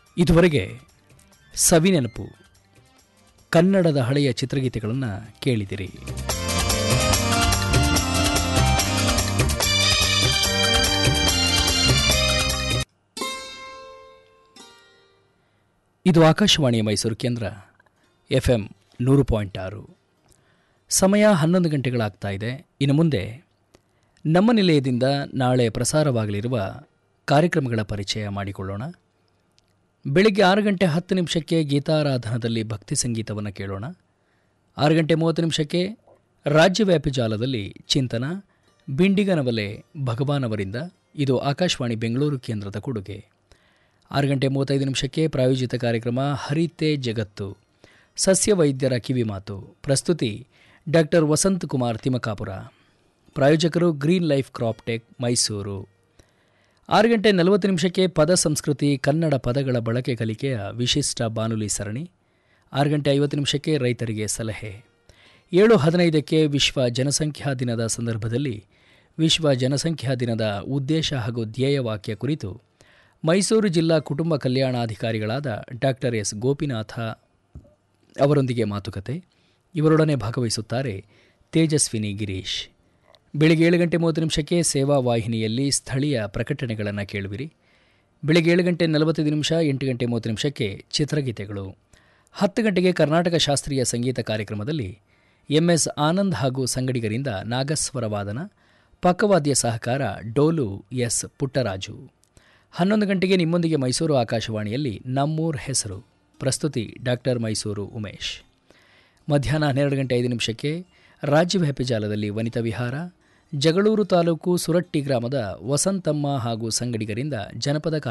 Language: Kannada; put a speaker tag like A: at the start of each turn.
A: ಇದುವರೆಗೆ ಸವಿನೆನಪು ಕನ್ನಡದ ಹಳೆಯ ಚಿತ್ರಗೀತೆಗಳನ್ನು ಕೇಳಿದಿರಿ ಇದು ಆಕಾಶವಾಣಿಯ ಮೈಸೂರು ಕೇಂದ್ರ ಎಫ್ ಎಂ ನೂರು ಪಾಯಿಂಟ್ ಆರು ಸಮಯ ಹನ್ನೊಂದು ಗಂಟೆಗಳಾಗ್ತಾ ಇದೆ ಇನ್ನು ಮುಂದೆ ನಮ್ಮ ನಿಲಯದಿಂದ ನಾಳೆ ಪ್ರಸಾರವಾಗಲಿರುವ ಕಾರ್ಯಕ್ರಮಗಳ ಪರಿಚಯ ಮಾಡಿಕೊಳ್ಳೋಣ ಬೆಳಿಗ್ಗೆ ಆರು ಗಂಟೆ ಹತ್ತು ನಿಮಿಷಕ್ಕೆ ಗೀತಾರಾಧನದಲ್ಲಿ ಭಕ್ತಿ ಸಂಗೀತವನ್ನು ಕೇಳೋಣ ಆರು ಗಂಟೆ ಮೂವತ್ತು ನಿಮಿಷಕ್ಕೆ ರಾಜ್ಯವ್ಯಾಪಿ ಜಾಲದಲ್ಲಿ ಚಿಂತನ ಬಿಂಡಿಗನವಲೆ ಭಗವಾನ್ ಅವರಿಂದ ಇದು ಆಕಾಶವಾಣಿ ಬೆಂಗಳೂರು ಕೇಂದ್ರದ ಕೊಡುಗೆ ಆರು ಗಂಟೆ ಮೂವತ್ತೈದು ನಿಮಿಷಕ್ಕೆ ಪ್ರಾಯೋಜಿತ ಕಾರ್ಯಕ್ರಮ ಹರಿತೆ ಜಗತ್ತು ಸಸ್ಯ ವೈದ್ಯರ ಕಿವಿಮಾತು ಪ್ರಸ್ತುತಿ ಡಾಕ್ಟರ್ ವಸಂತ್ ಕುಮಾರ್ ತಿಮಕಾಪುರ ಪ್ರಾಯೋಜಕರು green life crop tech Mysuru ಆರು ಗಂಟೆ ನಲವತ್ತು ನಿಮಿಷಕ್ಕೆ ಪದ ಸಂಸ್ಕೃತಿ ಕನ್ನಡ ಪದಗಳ ಬಳಕೆ ಕಲಿಕೆಯ ವಿಶಿಷ್ಟ ಬಾನುಲಿ ಸರಣಿ ಆರು ಗಂಟೆ ಐವತ್ತು ನಿಮಿಷಕ್ಕೆ ರೈತರಿಗೆ ಸಲಹೆ ಏಳು ಹದಿನೈದಕ್ಕೆ ವಿಶ್ವ ಜನಸಂಖ್ಯಾ ದಿನದ ಸಂದರ್ಭದಲ್ಲಿ ವಿಶ್ವ ಜನಸಂಖ್ಯಾ ದಿನದ ಉದ್ದೇಶ ಹಾಗೂ ಧ್ಯೇಯವಾಕ್ಯ ಕುರಿತು ಮೈಸೂರು ಜಿಲ್ಲಾ ಕುಟುಂಬ ಕಲ್ಯಾಣಾಧಿಕಾರಿಗಳಾದ ಡಾಕ್ಟರ್ ಎಸ್ ಗೋಪಿನಾಥ ಅವರೊಂದಿಗೆ ಮಾತುಕತೆ ಇವರೊಡನೆ ಭಾಗವಹಿಸುತ್ತಾರೆ ತೇಜಸ್ವಿನಿ ಗಿರೀಶ್ ಬೆಳಿಗ್ಗೆ ಏಳು ಗಂಟೆ ಮೂವತ್ತು ನಿಮಿಷಕ್ಕೆ ಸೇವಾ ವಾಹಿನಿಯಲ್ಲಿ ಸ್ಥಳೀಯ ಪ್ರಕಟಣೆಗಳನ್ನು ಕೇಳುವಿರಿ ಬೆಳಿಗ್ಗೆ ಏಳು ಗಂಟೆ ನಲವತ್ತೈದು ನಿಮಿಷ ಎಂಟು ಗಂಟೆ ಮೂವತ್ತು ನಿಮಿಷಕ್ಕೆ ಚಿತ್ರಗೀತೆಗಳು ಹತ್ತು ಗಂಟೆಗೆ ಕರ್ನಾಟಕ ಶಾಸ್ತ್ರೀಯ ಸಂಗೀತ ಕಾರ್ಯಕ್ರಮದಲ್ಲಿ ಎಂಎಸ್ ಆನಂದ್ ಹಾಗೂ ಸಂಗಡಿಗರಿಂದ ನಾಗಸ್ವರ ವಾದನ ಪಕ್ಕವಾದ್ಯ ಸಹಕಾರ ಡೋಲು ಎಸ್ ಪುಟ್ಟರಾಜು ಹನ್ನೊಂದು ಗಂಟೆಗೆ ನಿಮ್ಮೊಂದಿಗೆ ಮೈಸೂರು ಆಕಾಶವಾಣಿಯಲ್ಲಿ ನಮ್ಮೂರ್ ಹೆಸರು ಪ್ರಸ್ತುತಿ ಡಾಕ್ಟರ್ ಮೈಸೂರು ಉಮೇಶ್ ಮಧ್ಯಾಹ್ನ ಹನ್ನೆರಡು ಗಂಟೆ ಐದು ನಿಮಿಷಕ್ಕೆ ರಾಜ್ಯವ್ಯಾಪಿ ಜಾಲದಲ್ಲಿ ವನಿತಾ ವಿಹಾರ ಜಗಳೂರು ತಾಲೂಕು ಸುರಟ್ಟಿ ಗ್ರಾಮದ ವಸಂತಮ್ಮ ಹಾಗೂ ಸಂಗಡಿಗರಿಂದ ಜನಪದ